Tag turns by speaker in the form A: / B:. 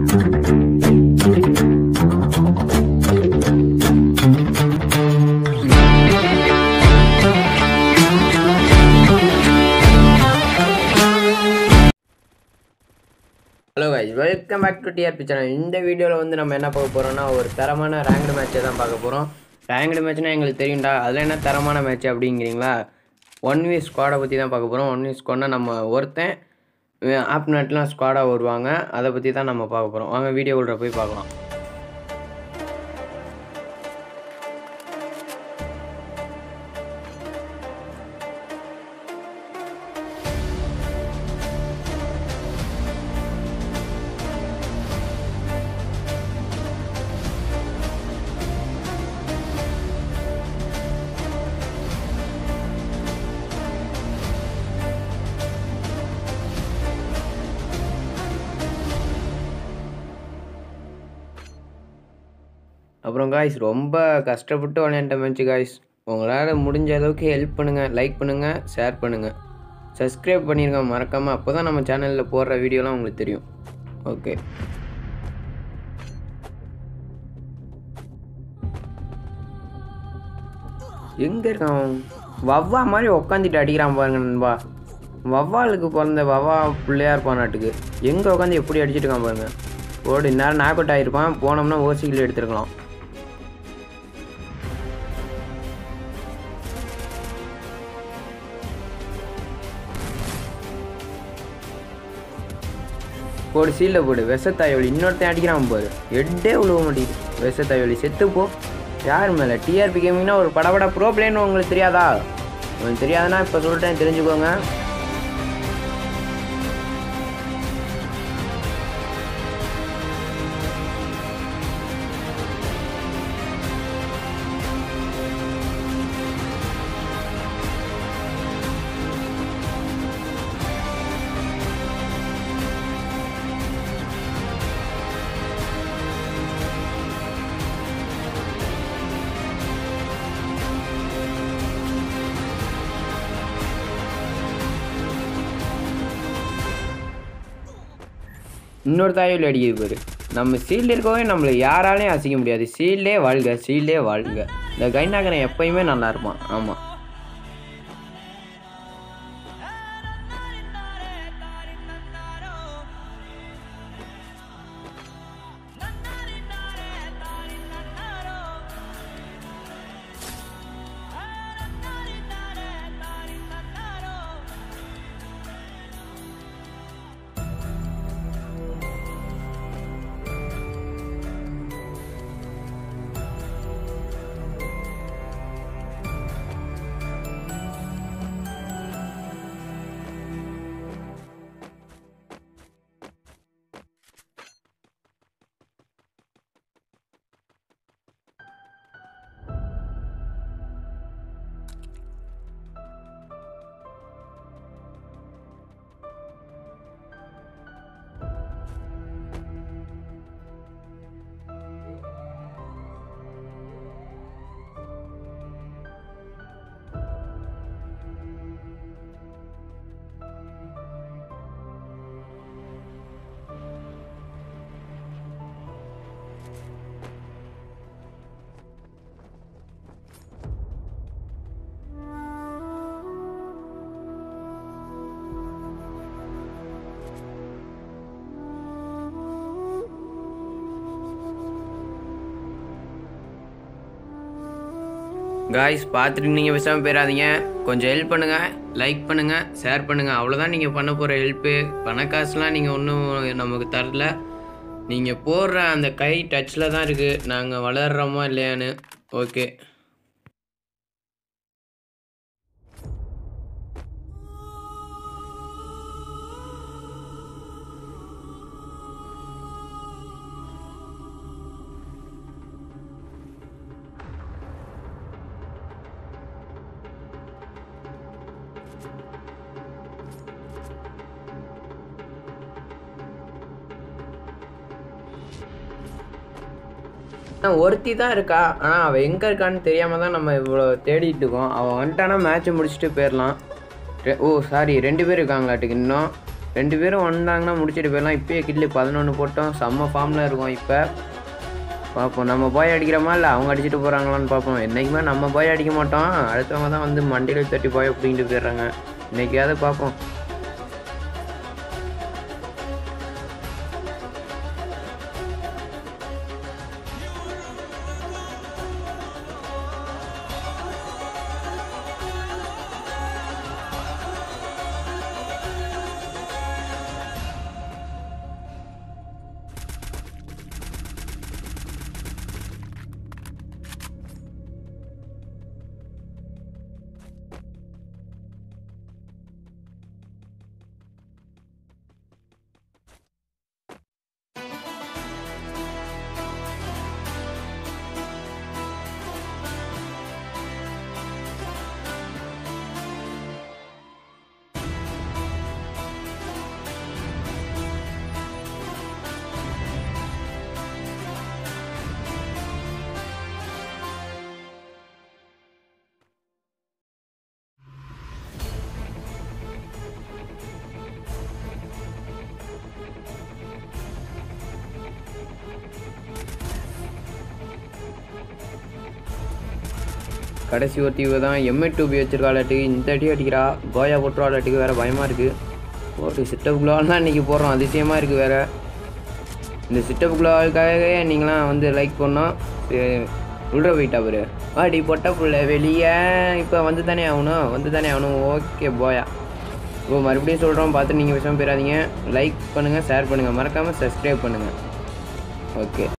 A: Hello guys welcome back to TRP channel இந்த வீடியோவில் வந்து நம்ம என்ன பார்க்க போகிறோம்னா ஒரு தரமான ரேங்க்டு மேட்சை தான் பார்க்க போகிறோம் ரேங்க்டு மேட்ச்னா எங்களுக்கு தெரியும்டா அதில் என்ன தரமான மேட்ச் அப்படிங்கிறீங்களா ஒன் வி ஸ்குவாடை பற்றி தான் பார்க்க போகிறோம் ஒன் வி ஸ்குவாட்னா நம்ம ஒருத்தன் ஆப் நெட்லாம் ஸ்குவாடாக வருவாங்க அதை பற்றி தான் நம்ம பார்க்க போகிறோம் வாங்க வீடியோ உள்ள போய் பார்க்கலாம் அப்புறம் காய்ஸ் ரொம்ப கஷ்டப்பட்டு விளையாண்ட மேட்ச் காய்ஸ் உங்களால் முடிஞ்ச அளவுக்கு ஹெல்ப் பண்ணுங்கள் லைக் பண்ணுங்கள் ஷேர் பண்ணுங்கள் சப்ஸ்கிரைப் பண்ணிருங்க மறக்காமல் அப்போ தான் நம்ம சேனலில் போடுற வீடியோலாம் உங்களுக்கு தெரியும் ஓகே எங்கே இருக்கான் அவன்? வவ்வா மாதிரி உக்காந்துட்டு அடிக்கிறான் பாருங்க நண்பா வவ்வாலுக்கு பிறந்த வவ்வா பிள்ளையா இருப்பான் நாட்டுக்கு எங்கே உட்காந்து எப்படி அடிச்சிட்டு இருக்கான் பாருங்க ஓடு இந்நேரம் நாக் அவுட் ஆகிருப்பான் போனோம்னா ஓசிக்கில் எடுத்துருக்கலாம் போடு சீலில் போடு விஷத்தாயோலி இன்னொருத்தன் அடிக்கிறான் பாரு எட்டே உழுவ மாட்டேங்குது விஷத்தாயோலி செத்து போ யார் மேலே டிஆர்பி கேமிங்னா ஒரு படபட ப்ரோ பிளேன்னு உங்களுக்கு தெரியாதா உங்களுக்கு தெரியாதுன்னா இப்போ சொல்லிட்டேன் தெரிஞ்சுக்கோங்க இன்னொரு தாயோலி அடிக்குது பாரு நம்ம சீல்டு இருக்கவே நம்மளை யாராலையும் அசைக்க முடியாது சீல்டே வாழ்க சீல்டே வாழ்க இந்த கைநாகரன் எப்பயுமே நல்லா இருப்பான் ஆமாம் காய்ஸ் பார்த்துட்டு நீங்கள் பேசாமல் போயிடாதீங்க கொஞ்சம் ஹெல்ப் பண்ணுங்கள் லைக் பண்ணுங்கள் ஷேர் பண்ணுங்கள் அவ்வளோதான் நீங்கள் பண்ண போகிற ஹெல்ப்பு பணக்காசுலாம் நீங்கள் ஒன்றும் நமக்கு தரல நீங்கள் போடுற அந்த கை டச்சில் தான் இருக்குது நாங்கள் வளர்கிறோமா இல்லையான்னு ஓகே ஆனால் ஒருத்தி தான் இருக்கா ஆனால் அவள் எங்கே இருக்கான்னு தெரியாமல் தான் நம்ம இவ்வளோ தேடிட்டு இருக்கோம் அவள் வந்துட்டானா மேட்ச்சை முடிச்சுட்டு போயிடலாம் ரெ- ஓ சாரி ரெண்டு பேர் இருக்காங்களாட்டுக்கு இன்னும் ரெண்டு பேரும் வந்தாங்கன்னா முடிச்சுட்டு போயிடலாம் இப்போயே கிட்லி பதினொன்று போட்டோம் செம்ம ஃபார்மில் இருக்கும் இப்போ பார்ப்போம் நம்ம போய் அடிக்கிறோமா இல்லை அவங்க அடிச்சுட்டு போகிறாங்களான்னு பார்ப்போம் என்றைக்குமே நம்ம போய் அடிக்க மாட்டோம் அடுத்தவங்க தான் வந்து மண்டியில் தட்டி போய் அப்படின்ட்டு போயிடுறாங்க இன்றைக்கியாவது பார்ப்போம் கடைசி ஒரு தீவு தான் எம்ஏ டூபி வச்சிருக்காளாட்டுக்கு இந்த அடி அடிக்கிறா கோயா போட்டுருவாளாட்டுக்கு வேறு பயமாக இருக்குது ஓட்டு சிட்டப் குளோவால் தான் இன்றைக்கி போடுறோம் அதிசயமாக இருக்குது வேறு இந்த சிட்டப் குளோவாலுக்காகவே நீங்களாம் வந்து லைக் பண்ணோம் உள்ள போயிட்டா பாரு வாடி பொட்ட புள்ள வெளியே இப்போ வந்து தானே ஆகணும் வந்து தானே ஆகணும் ஓகே போயா ஓ மறுபடியும் சொல்கிறோம் பார்த்து நீங்கள் விஷயம் போயிடாதீங்க லைக் பண்ணுங்கள் ஷேர் பண்ணுங்கள் மறக்காமல் சப்ஸ்கிரைப் பண்ணுங்கள் ஓகே